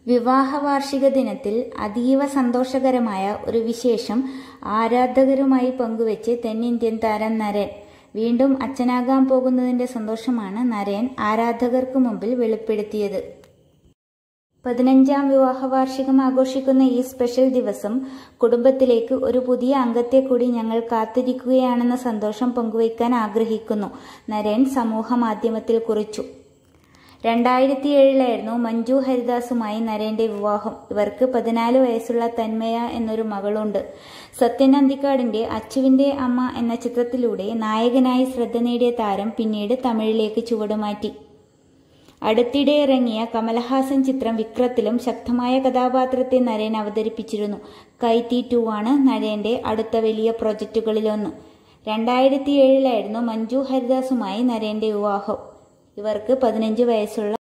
വിവാഹ വാർഷിക ദിനത്തിൽ അതീവ സന്തോഷകരമായ ഒരു വിശേഷം ആരാധകരുമായി പങ്കുവെച്ച് തെന്നിന്ത്യൻ താരം നരൻ വീണ്ടും അച്ഛനാകാൻ പോകുന്നതിന്റെ സന്തോഷമാണ് നരൻ ആരാധകർക്ക് മുമ്പിൽ വെളിപ്പെടുത്തിയത് പതിനഞ്ചാം വിവാഹ വാർഷികം ആഘോഷിക്കുന്ന ഈ സ്പെഷ്യൽ ദിവസം കുടുംബത്തിലേക്ക് ഒരു പുതിയ അംഗത്തെ കൂടി ഞങ്ങൾ കാത്തിരിക്കുകയാണെന്ന സന്തോഷം പങ്കുവയ്ക്കാൻ ആഗ്രഹിക്കുന്നു നരൻ സമൂഹ മാധ്യമത്തിൽ കുറിച്ചു രണ്ടായിരത്തി ഏഴിലായിരുന്നു മഞ്ജു ഹരിദാസുമായി നരേന്റെ വിവാഹം ഇവർക്ക് പതിനാല് വയസ്സുള്ള തന്മയ എന്നൊരു മകളുണ്ട് സത്യൻ അന്തിക്കാടിന്റെ അച്ചുവിന്റെ അമ്മ എന്ന ചിത്രത്തിലൂടെ നായകനായി ശ്രദ്ധ നേടിയ താരം പിന്നീട് തമിഴിലേക്ക് ചുവടുമാറ്റി അടുത്തിടെ ഇറങ്ങിയ കമലഹാസൻ ചിത്രം വിക്രത്തിലും ശക്തമായ കഥാപാത്രത്തെ നരേൻ അവതരിപ്പിച്ചിരുന്നു കൈത്തി ടു ആണ് നരേന്റെ അടുത്ത വലിയ പ്രൊജക്റ്റുകളിലൊന്ന് രണ്ടായിരത്തി ഏഴിലായിരുന്നു മഞ്ജു ഹരിദാസുമായി നരേന്റെ വിവാഹം ഇവർക്ക് പതിനഞ്ച് വയസ്സുള്ള